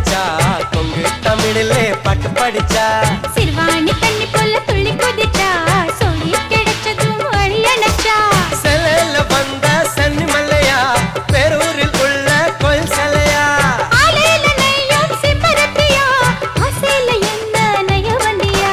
படிச்சா கொங்கு தமிழிலே பாட்டு படிச்சா சிறுவாணி தண்ணி போல துள்ளி குதிச்சா சொல்லி கிடைச்சதும் வழி அணைச்சா செலையில வந்த சன்னி மல்லையா பேரூரில் உள்ள கோயில் சிலையா ஆலையில நெய்யும் சிப்பரப்பியா ஆசையில என்ன நெய்ய வண்டியா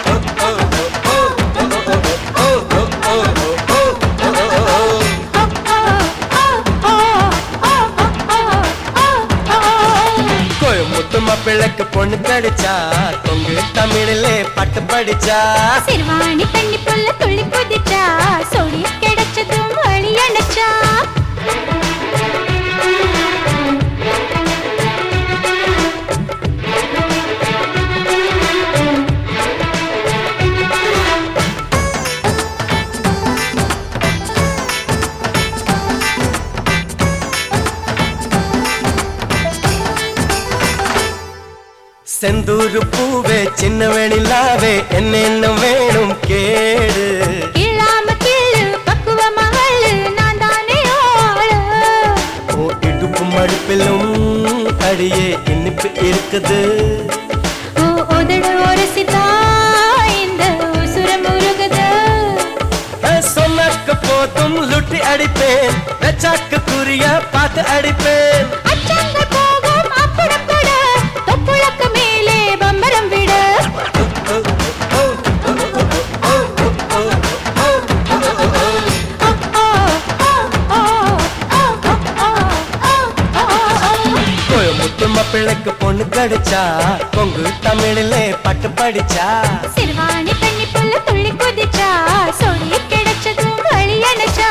ஓ, ஓ, ஓ, ஓ, ஓ, ஓ, ஓ, ஓ, ஓ. கோயமுத்து மாப்பிள்ளைக்கு பொண்ணு கிடைச்சா கொங்கு தமிழிலே பாட்டு படிச்சா சிறுவாணி தண்ணி போல துள்ளி குதிச்சா சொல்லி கிடைச்சதும் வழி அணைச்சா செந்தூரு பூவே சின்ன வெணிலாவே என்னென்ன வேணும் கேடு இல்லாம கிள்ளு பக்குவ மகளு நான் தானே ஆளு ஓ இடுப்பு மடுப்பிலும் அடியே இனிப்பு இருக்குது ஓ உதடு உரசிதா இந்த உசுரம் உருகுது நான் சொன்னாக்க போதும் லுட்டி அடிப்பேன் வெச்சாக்க குறிய பார்த்து அடிப்பேன் அச்சங்கள் போகும் அப்புறம் கூட தொப்புளக்கு மேலே பம்பரம் விடு ஓ, ஓ, ஓ, ஓ, ஓ, ஓ, ஓ, ஓ, ஓ. கோயமுத்து மாப்பிள்ளைக்கு பொண்ணு கிடைச்சா கொங்கு தமிழிலே பாட்டு படிச்சா சிறுவாணி தண்ணி புல்ல துள்ளி குதிச்சா சொல்லி கிடைச்சதும் வழி அணைச்சா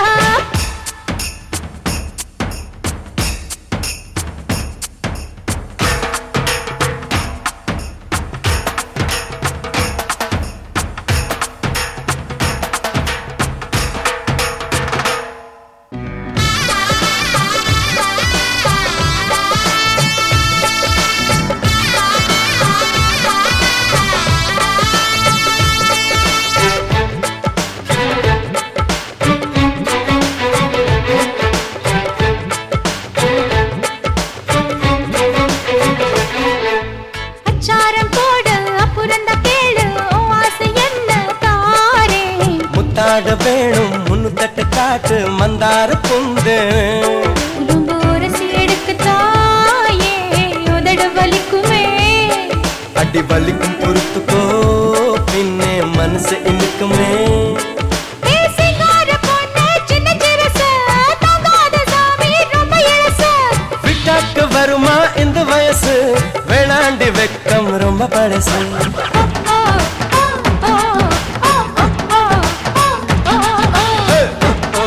அச்சாரம் போடு அப்புறந்த கேளு உன் ஆசை என்ன தாரே முத்தாட வேணும் முன்னு தட்டு காட்டு மந்தார புந்து உடம்பு உரசி எடுக்க தாயே உதடு வலிக்குமே அடி வலிக்கும் பொறுத்துக்கோ பின்னே மனசு இனிக்குமே பேசிக்கார பொண்ணு சின்ன சிறுசு தங்காத சாமி ரொம்ப இழசு விட்டாக்கு வருமா இந்த வயசு வேணாண்டி வெக்கம் ரொம்ப பழசு ஓ, ஓ, ஓ, ஓ, ஓ, ஓ, ஓ,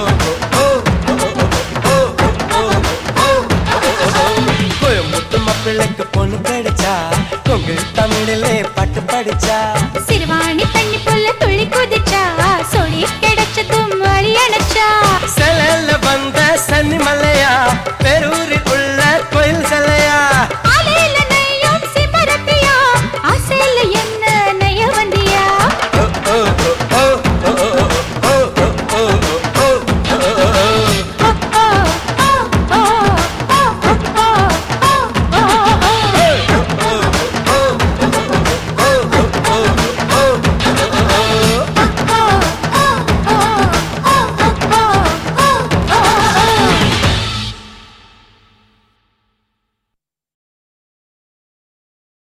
ஓ, ஓ. கோயமுத்து மாப்பிள்ளைக்கு பொண்ணு கிடைச்சா